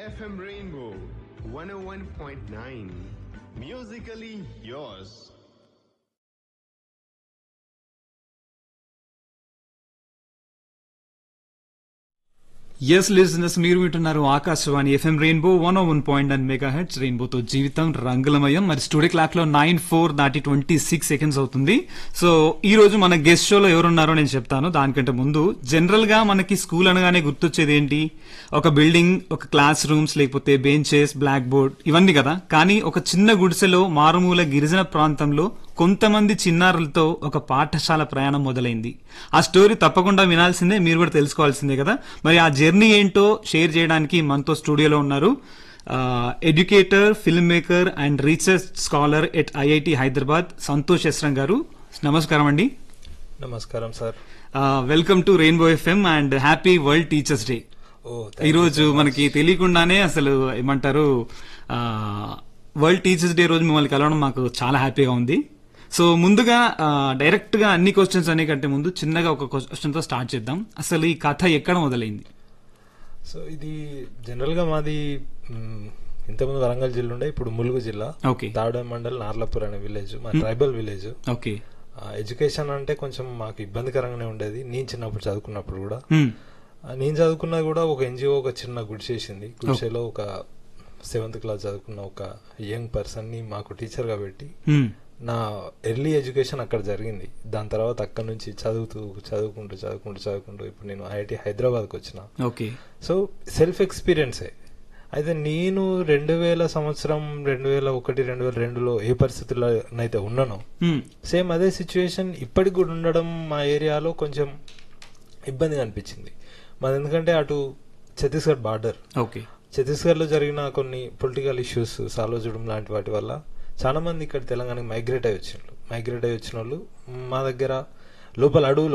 FM Rainbow 101.9. Musically yours. Yes listeners మీరు వింటున్నారు Akashvani FM rainbow one one point and megahertz రెయిన్బోతో జీవితం రంగులమయం మరి స్టూడియో క్లాక్ లో నైన్ ఫోర్ దాటి ట్వంటీ సిక్స్ సెకండ్స్ అవుతుంది సో ఈ రోజు మన గెస్ట్ షోలో ఎవరున్నారో నేను చెప్తాను దానికంటే ముందు జనరల్ గా మనకి స్కూల్ అనగానే గుర్తొచ్చేది ఏంటి ఒక బిల్డింగ్ ఒక క్లాస్ రూమ్స్ లేకపోతే బెంచెస్ బ్లాక్ బోర్డ్ ఇవన్నీ కదా కానీ ఒక చిన్న గుడిసెలో మారుమూల గిరిజన ప్రాంతంలో కొంతమంది చిన్నారులతో ఒక పాఠశాల ప్రయాణం మొదలైంది ఆ స్టోరీ తప్పకుండా వినాల్సిందే మీరు కూడా తెలుసుకోవాల్సిందే కదా మరి ఆ జర్నీ ఏంటో షేర్ చేయడానికి మనతో స్టూడియోలో ఉన్నారు educator filmmaker and research scholar at IIT Hyderabad Santosh Esram garu నమస్కారం అండి నమస్కారం sir welcome to rainbow FM and happy world teachers day ఓ ఈ రోజు మనకి తెలియకుండానే అసలు ఏమంటారు వరల్డ్ టీచర్స్ డే రోజు మిమ్మల్ని కలవడం మాకు చాలా హ్యాపీగా ఉంది సో ముందుగా డైరెక్ట్ గా అన్ని క్వశ్చన్స్ అనే కంటే ముందు చిన్నగా ఒక క్వశ్చన్ తో స్టార్ట్ చేద్దాం అసలు ఈ కథ ఎక్కడ మొదలైంది సో ఇది జనరల్ గా మాది మ్, ఇంతకుముందు వరంగల్ జిల్లా ఉండే ఇప్పుడు ములుగు జిల్లా ఓకే తాడ మండల్ నార్లపూర్ అనే విలేజ్ మా ట్రైబల్ విలేజ్ ఓకే ఎడ్యుకేషన్ అంటే కొంచెం మాకు ఇబ్బందికరంగానే ఉండేది నేను చిన్నప్పుడు చదువుకున్నప్పుడు కూడా హ్మ్. ఆ, నేను చదువుకున్నా కూడా ఒక ఎన్జిఓ ఒక చిన్న గుడిసేసింది గుడిసెలో ఒక సెవెంత్ క్లాస్ చదువుకున్న ఒక యంగ్ పర్సన్ ని మాకు టీచర్ గా పెట్టి హ్మ్. నా ఎర్లీ ఎడ్యుకేషన్ అక్కడ జరిగింది దాని తర్వాత అక్కడ నుంచి చదువుతూ చదువుకుంటూ చదువుకుంటూ చదువుకుంటూ ఇప్పుడు నేను ఐఐటి హైదరాబాద్కి వచ్చిన ఓకే సో సెల్ఫ్ ఎక్స్పీరియన్సే అయితే నేను రెండు వేల సంవత్సరం రెండు వేల ఒకటి రెండు వేల రెండులో ఏ పరిస్థితుల్లో అయితే ఉన్నానో హ్మ్. సేమ్ అదే సిచ్యువేషన్ ఇప్పటికి కూడా ఉండడం మా ఏరియాలో కొంచెం ఇబ్బందిగా అనిపించింది మాది ఎందుకంటే అటు ఛత్తీస్గఢ్ బార్డర్ ఓకే ఛత్తీస్గఢ్లో జరిగిన కొన్ని పొలిటికల్ ఇష్యూస్ సాల్వ్ చేయడం లాంటి వాటి వల్ల చాలా మంది ఇక్కడ తెలంగాణకి మైగ్రేట్ అయ్యి వచ్చిండ్రు మైగ్రేట్ అయ్యి వచ్చిన వాళ్ళు మా దగ్గర లోపల అడవులు